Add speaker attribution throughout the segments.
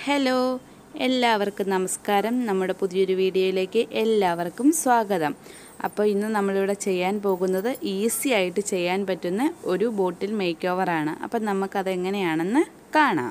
Speaker 1: hello എല്ലാവർക്കും നമസ്കാരം നമ്മുടെ പുതിയൊരു വീഡിയോയിലേക്ക് എല്ലാവർക്കും സ്വാഗതം അപ്പോൾ ഇന്ന് നമ്മളിവിടെ ചെയ്യാൻ പോകുന്നത് ഈസി ആയിട്ട് ചെയ്യാൻ പറ്റുന്ന ഒരു ബോട്ടിൽ മേക്ക് ഓവറാണ് അപ്പം നമുക്കത് എങ്ങനെയാണെന്ന് കാണാം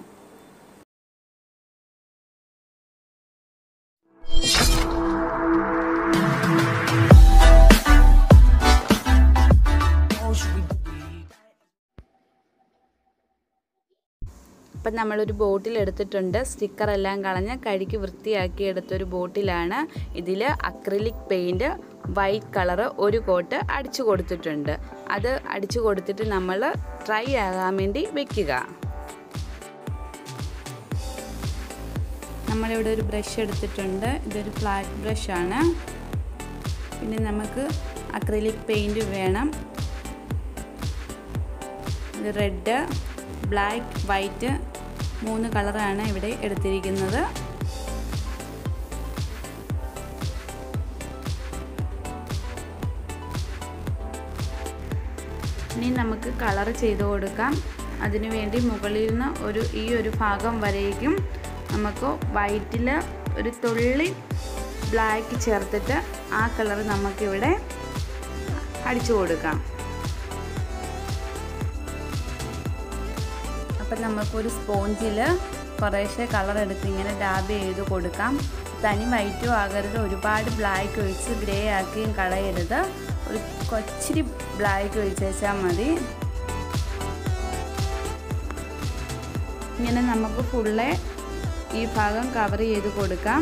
Speaker 1: അപ്പം നമ്മളൊരു ബോട്ടിൽ എടുത്തിട്ടുണ്ട് സ്റ്റിക്കറെല്ലാം കളഞ്ഞ് കഴുകി വൃത്തിയാക്കി എടുത്തൊരു ബോട്ടിലാണ് ഇതിൽ അക്രിലിക് പെയിൻറ്റ് വൈറ്റ് കളറ് ഒരു കോട്ട് അടിച്ചു കൊടുത്തിട്ടുണ്ട് അത് അടിച്ചു കൊടുത്തിട്ട് നമ്മൾ ഡ്രൈ ആകാൻ വേണ്ടി വെക്കുക നമ്മളിവിടെ ഒരു ബ്രഷ് എടുത്തിട്ടുണ്ട് ഇതൊരു ഫ്ലാറ്റ് ബ്രഷാണ് പിന്നെ നമുക്ക് അക്രിലിക് പെയിൻറ്റ് വേണം ഇത് റെഡ് ബ്ലാക്ക് വൈറ്റ് മൂന്ന് കളറാണ് ഇവിടെ എടുത്തിരിക്കുന്നത് ഇനി നമുക്ക് കളർ ചെയ്ത് കൊടുക്കാം അതിനുവേണ്ടി മുകളിൽ നിന്ന് ഒരു ഈ ഒരു ഭാഗം വരേക്കും നമുക്ക് വൈറ്റിൽ ഒരു തുള്ളി ബ്ലാക്ക് ചേർത്തിട്ട് ആ കളർ നമുക്കിവിടെ അടിച്ചു കൊടുക്കാം അപ്പം നമുക്കൊരു സ്പോഞ്ചിൽ കുറേശ്ശെ കളർ എടുത്ത് ഇങ്ങനെ ഡാബ് ചെയ്ത് കൊടുക്കാം തനി വൈറ്റും ആകരുത് ഒരുപാട് ബ്ലാക്ക് ഒഴിച്ച് ഗ്രേ ആക്കിയും കളയരുത് ഒരു കൊച്ചിരി ബ്ലാക്ക് ഒഴിച്ച് വെച്ചാൽ മതി ഇങ്ങനെ നമുക്ക് ഫുള്ളെ ഈ ഭാഗം കവർ ചെയ്ത് കൊടുക്കാം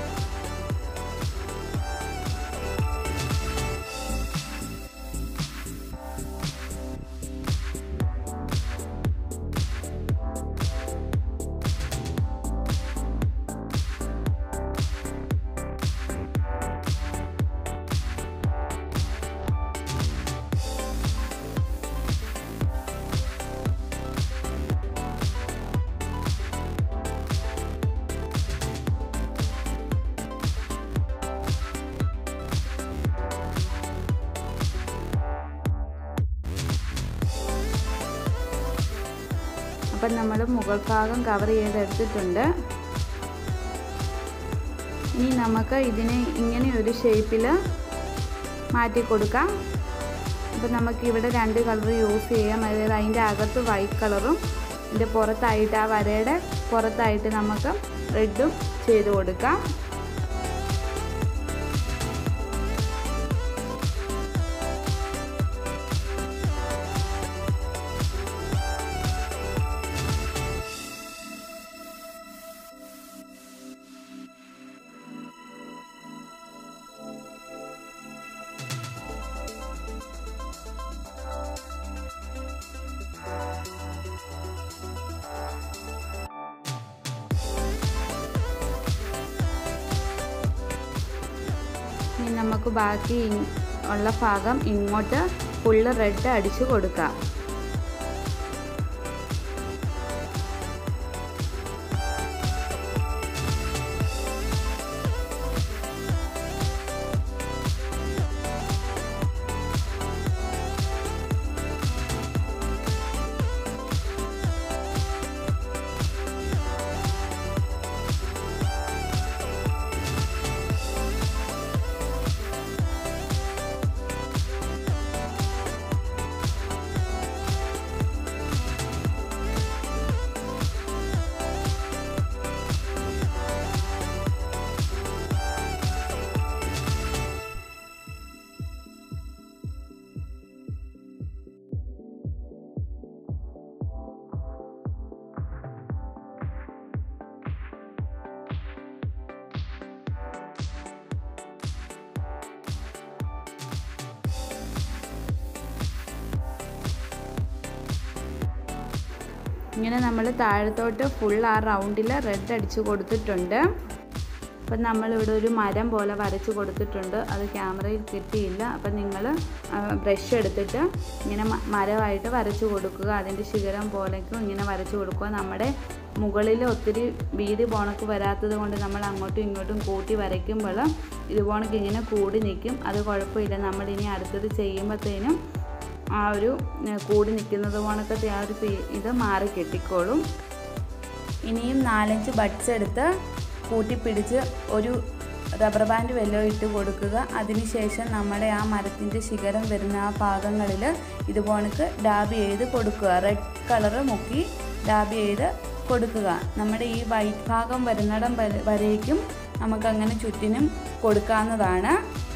Speaker 1: അപ്പം നമ്മൾ മുകൾ ഭാഗം കവർ ചെയ്തെടുത്തിട്ടുണ്ട് ഇനി നമുക്ക് ഇതിനെ ഇങ്ങനെ ഒരു ഷേപ്പിൽ മാറ്റി കൊടുക്കാം അപ്പം നമുക്ക് ഇവിടെ രണ്ട് കളർ യൂസ് ചെയ്യാം അതായത് അതിൻ്റെ അകത്ത് വൈറ്റ് കളറും ഇതിൻ്റെ പുറത്തായിട്ട് ആ വരയുടെ പുറത്തായിട്ട് നമുക്ക് റെഡും ചെയ്ത് കൊടുക്കാം ഇനി നമുക്ക് ബാക്കി ഉള്ള ഭാഗം ഇങ്ങോട്ട് ഫുള്ള് റെഡ് അടിച്ചു കൊടുക്കാം ഇങ്ങനെ നമ്മൾ താഴത്തോട്ട് ഫുൾ ആ റൗണ്ടിൽ റെഡ് അടിച്ച് കൊടുത്തിട്ടുണ്ട് അപ്പം നമ്മളിവിടെ ഒരു മരം പോലെ വരച്ച് കൊടുത്തിട്ടുണ്ട് അത് ക്യാമറയിൽ കിട്ടിയില്ല അപ്പം നിങ്ങൾ ബ്രഷ് എടുത്തിട്ട് ഇങ്ങനെ മരമായിട്ട് വരച്ച് കൊടുക്കുക അതിൻ്റെ ശിഖരം പോലേക്കും ഇങ്ങനെ വരച്ച് കൊടുക്കുക നമ്മുടെ മുകളിൽ ഒത്തിരി വീതി പോണക്ക് വരാത്തത് കൊണ്ട് നമ്മൾ അങ്ങോട്ടും ഇങ്ങോട്ടും കൂട്ടി വരയ്ക്കുമ്പോൾ ഇത് പോണക്ക് ഇങ്ങനെ കൂടി നിൽക്കും അത് കുഴപ്പമില്ല നമ്മളിനി അടുത്തത് ചെയ്യുമ്പോഴത്തേനും ആ ഒരു കൂടി നിൽക്കുന്നത് പോണക്കത്തെ ആ ഒരു ഇത് മാറി കെട്ടിക്കോളും ഇനിയും നാലഞ്ച് ബഡ്സ് എടുത്ത് കൂട്ടിപ്പിടിച്ച് ഒരു റബ്ബർ ബാൻഡ് വല്ലതും ഇട്ട് കൊടുക്കുക അതിനുശേഷം നമ്മുടെ ആ മരത്തിൻ്റെ ശിഖരം വരുന്ന ആ ഭാഗങ്ങളിൽ ഇതുപോണക്ക് ഡാബ് ചെയ്ത് കൊടുക്കുക റെഡ് കളറ് മുക്കി ഡാബ് ചെയ്ത് കൊടുക്കുക നമ്മുടെ ഈ വൈറ്റ് ഭാഗം വരുന്നിടം വരേക്കും നമുക്കങ്ങനെ ചുറ്റിനും കൊടുക്കാവുന്നതാണ്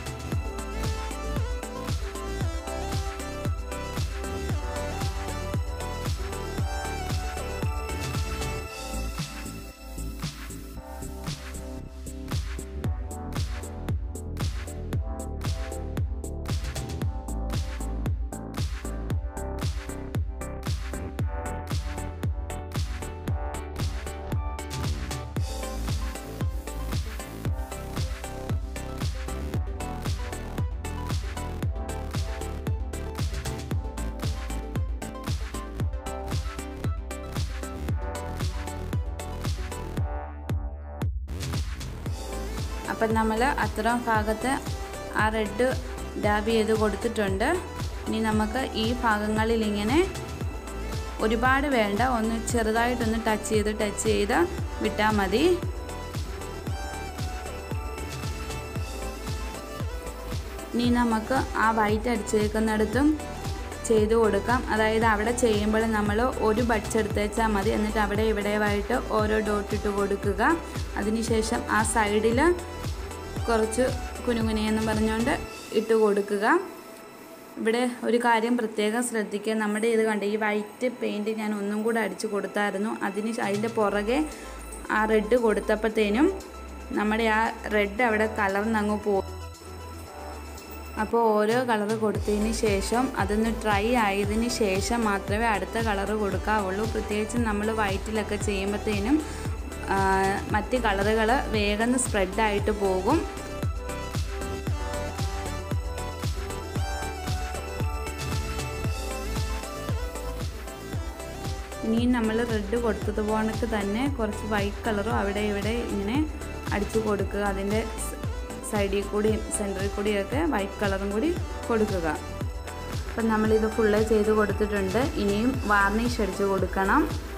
Speaker 1: അപ്പം നമ്മൾ അത്രയും ഭാഗത്ത് ആ റെഡ് ഡാബ് ചെയ്ത് കൊടുത്തിട്ടുണ്ട് ഇനി നമുക്ക് ഈ ഭാഗങ്ങളിൽ ഇങ്ങനെ ഒരുപാട് വേണ്ട ഒന്ന് ചെറുതായിട്ടൊന്ന് ടച്ച് ചെയ്ത് ടച്ച് ചെയ്ത് വിട്ടാൽ മതി ഇനി നമുക്ക് ആ വൈറ്റ് അടിച്ചേക്കുന്നിടത്തും ചെയ്ത് കൊടുക്കാം അതായത് അവിടെ ചെയ്യുമ്പോൾ നമ്മൾ ഒരു ബഡ്സ് എടുത്ത് വെച്ചാൽ മതി എന്നിട്ട് അവിടെ ഇവിടെയായിട്ട് ഓരോ ഡോട്ട് ഇട്ട് കൊടുക്കുക അതിനുശേഷം ആ സൈഡിൽ കുറച്ച് കുനുകുനയെന്ന് പറഞ്ഞുകൊണ്ട് ഇട്ട് കൊടുക്കുക ഇവിടെ ഒരു കാര്യം പ്രത്യേകം ശ്രദ്ധിക്കുക നമ്മുടെ ഇത് കണ്ട് ഈ വൈറ്റ് പെയിൻറ്റ് ഞാൻ ഒന്നും കൂടെ അടിച്ച് കൊടുത്തായിരുന്നു അതിന് അതിൻ്റെ പുറകെ ആ റെഡ് കൊടുത്തപ്പോഴത്തേനും നമ്മുടെ ആ റെഡ് അവിടെ കലർന്നങ്ങ് പോകും അപ്പോൾ ഓരോ കളറ് കൊടുത്തതിന് ശേഷം അതൊന്ന് ഡ്രൈ ആയതിന് ശേഷം മാത്രമേ അടുത്ത കളറ് കൊടുക്കാവുള്ളൂ പ്രത്യേകിച്ച് നമ്മൾ വൈറ്റിലൊക്കെ ചെയ്യുമ്പോഴത്തേനും മറ്റ് കളറുകൾ വേഗം സ്പ്രെഡായിട്ട് പോകും ഇനിയും നമ്മൾ റെഡ് കൊടുത്തതുപോലെ തന്നെ കുറച്ച് വൈറ്റ് കളറും അവിടെ ഇവിടെ ഇങ്ങനെ അടിച്ചു കൊടുക്കുക അതിൻ്റെ സൈഡിൽ കൂടിയും സെൻറ്ററിൽ കൂടിയൊക്കെ വൈറ്റ് കളറും കൂടി കൊടുക്കുക അപ്പം നമ്മളിത് ഫുള്ള് ചെയ്ത് കൊടുത്തിട്ടുണ്ട് ഇനിയും വാർണിഷ് അടിച്ച് കൊടുക്കണം